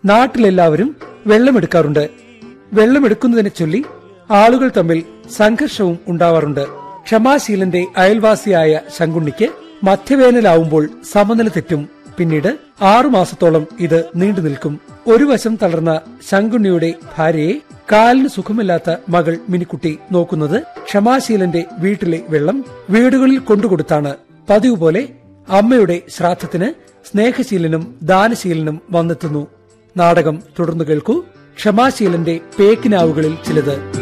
നാട്ടിലെല്ലാവരും വെള്ളമെടുക്കാറുണ്ട് വെള്ളമെടുക്കുന്നതിനെ ചൊല്ലി ആളുകൾ തമ്മിൽ സംഘർഷവും ഉണ്ടാവാറുണ്ട് ക്ഷമാശീലന്റെ അയൽവാസിയായ ശങ്കുണ്ണിക്ക് മധ്യവേനലാവുമ്പോൾ സമനില തെറ്റും പിന്നീട് ആറുമാസത്തോളം ഇത് നീണ്ടു നിൽക്കും ഒരു വശം തളർന്ന ശങ്കുണ്ണിയുടെ ഭാര്യയെ കാലിന് സുഖമില്ലാത്ത മകൾ മിനിക്കുട്ടി നോക്കുന്നത് ക്ഷമാശീലന്റെ വീട്ടിലെ വെള്ളം വീടുകളിൽ കൊണ്ടുകൊടുത്താണ് പതിവ് പോലെ അമ്മയുടെ ശ്രാദ്ധത്തിന് സ്നേഹശീലനും ദാനശീലനും വന്നെത്തുന്നു നാടകം തുടർന്നു കേൾക്കൂ ക്ഷമാശീലന്റെ പേക്കിനാവുകളിൽ ചിലത്